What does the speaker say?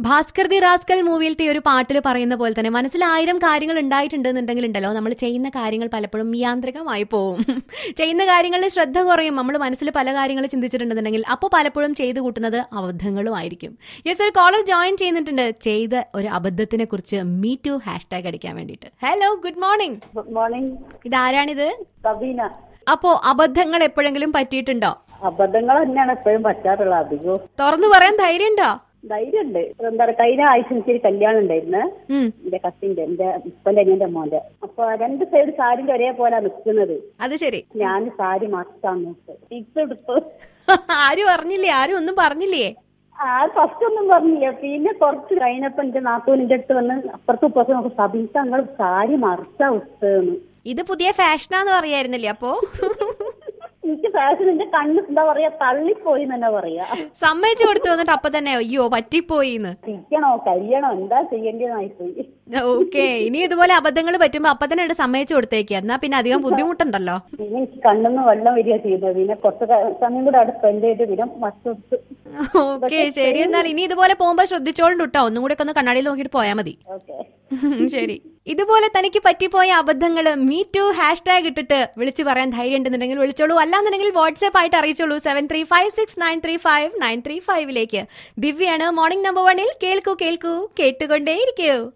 Bhaskar the rascal മൂവിയിലത്തെ ഒരു പാട്ടിൽ പറയുന്ന പോലെ തന്നെ മനസ്സിൽ ആയിരം കാര്യങ്ങൾ ഉണ്ടായിട്ടുണ്ടെന്നുണ്ടെങ്കിൽ ഉണ്ടല്ലോ നമ്മൾ ചെയ്യുന്ന കാര്യങ്ങൾ പലപ്പോഴും യാന്ത്രികമായി പോവും ചെയ്യുന്ന കാര്യങ്ങളിൽ ശ്രദ്ധ കുറയും നമ്മൾ മനസ്സിൽ പല കാര്യങ്ങൾ ചിന്തിച്ചിട്ടുണ്ടെന്നുണ്ടെങ്കിൽ അപ്പോൾ പലപ്പോഴും ചെയ്തു കൂട്ടുന്നത് അബദ്ധങ്ങളും ആയിരിക്കും യെസ് ഒരു കോളർ ജോയിൻ ചെയ്യുന്നിട്ടുണ്ട് ചെയ്ത ഒരു അബദ്ധത്തിനെ കുറിച്ച് മീ ടു ഹാഷ്ടാഗ് അടിക്കാൻ വേണ്ടിയിട്ട് hello good morning good morning ഇതാരാണിത് സബീന അപ്പോ അബദ്ധങ്ങൾ എപ്പോഴെങ്കിലും പറ്റിയിട്ടുണ്ടോ അബദ്ധങ്ങൾ തന്നെയാണ് എപ്പോഴും പറ്റാറുള്ളത് അധികവും തുറന്നു പറയാൻ ധൈര്യമുണ്ടോ ധൈര്യമുണ്ട് എന്താ പറയാ കഴിഞ്ഞ ആഴ്ച എനിക്കൊരു കല്യാണം ഉണ്ടായിരുന്നു ഉം എന്റെ കസിന്റെ എന്റെ ഉപ്പന്റെ അനിയന്റെ മോന്റെ അപ്പൊ രണ്ട് സൈഡ് സാരിന്റെ ഒരേപോലെ നിൽക്കുന്നത് അത് ശരി ഞാൻ സാരി മാറ്റാൻ നോക്ക് ടിപ്സ് എടുത്തു ആരും അറിഞ്ഞില്ലേ ആരും ഒന്നും പറഞ്ഞില്ലേ ആ ഫസ്റ്റ് ഒന്നും പറഞ്ഞില്ല പിന്നെ കുറച്ച് കഴിഞ്ഞപ്പോ എന്റെ നാത്തൂനിന്റെ അടുത്ത് വന്ന് അപ്പുറത്ത് ഇപ്പുറത്ത് നോക്കും സബീസ നിങ്ങൾ സാരി മറിച്ചാ വിട്ടെന്ന് ഇത് പുതിയ ഫാഷനാന്ന് പറയായിരുന്നില്ലേ അപ്പോ എനിക്ക് ഫാഷൻ എന്റെ കണ്ണ് എന്താ പറയാ തള്ളിപ്പോയി എന്ന് തന്നെ പറയാ സമ്മതിച്ചു കൊടുത്തു വന്നിട്ട് അപ്പൊ തന്നെ അയ്യോ പറ്റിപ്പോയിന്ന് തിരിക്കണോ കഴിയണോ എന്താ ചെയ്യേണ്ടതായി പോയി ഓക്കെ ഇനി ഇതുപോലെ അബദ്ധങ്ങൾ പറ്റുമ്പോ അപ്പൊ തന്നെ ഇവിടെ സമ്മതിച്ചു കൊടുത്തേക്ക് എന്നാ പിന്നെ അധികം ബുദ്ധിമുട്ടുണ്ടല്ലോ പിന്നെ എനിക്ക് കണ്ണിന്ന് വെള്ളം വരിക ചെയ്യുന്നത് പിന്നെ കുറച്ച് ക- സമയം കൂടെ അവിടെ സ്പെൻഡ് ചെയ്ത് പിന്നെ മറ്റൊടുത്ത് ഓക്കെ ശരി എന്നാൽ ഇനി ഇതുപോലെ പോകുമ്പോ ശ്രദ്ധിച്ചോളും കേട്ടോ ഒന്നും കൂടെ ഒക്കെ ഒന്ന് കണ്ണാടിയിൽ നോക്കിയിട്ട് പോയാൽ മതി ഓക്കെ ശരി ഇതുപോലെ തനിക്ക് പറ്റിപ്പോയ അബദ്ധങ്ങൾ മീ ടു ഹാഷ്ടാഗ് ഇട്ടിട്ട് വിളിച്ചു പറയാൻ ധൈര്യം ഉണ്ടെന്നുണ്ടെങ്കിൽ വിളിച്ചോളൂ അല്ലാന്നുണ്ടെങ്കിൽ വാട്സ്ആപ്പ് ആയിട്ട് അറിയിച്ചോളൂ seven three five six nine three five nine three ഫൈവിലേക്ക് ദിവ്യാണ് മോർണിംഗ് നമ്പർ വണ്ണിൽ കേൾക്കൂ കേൾക്കൂ കേട്ടുകൊണ്ടേയിരിക്കൂ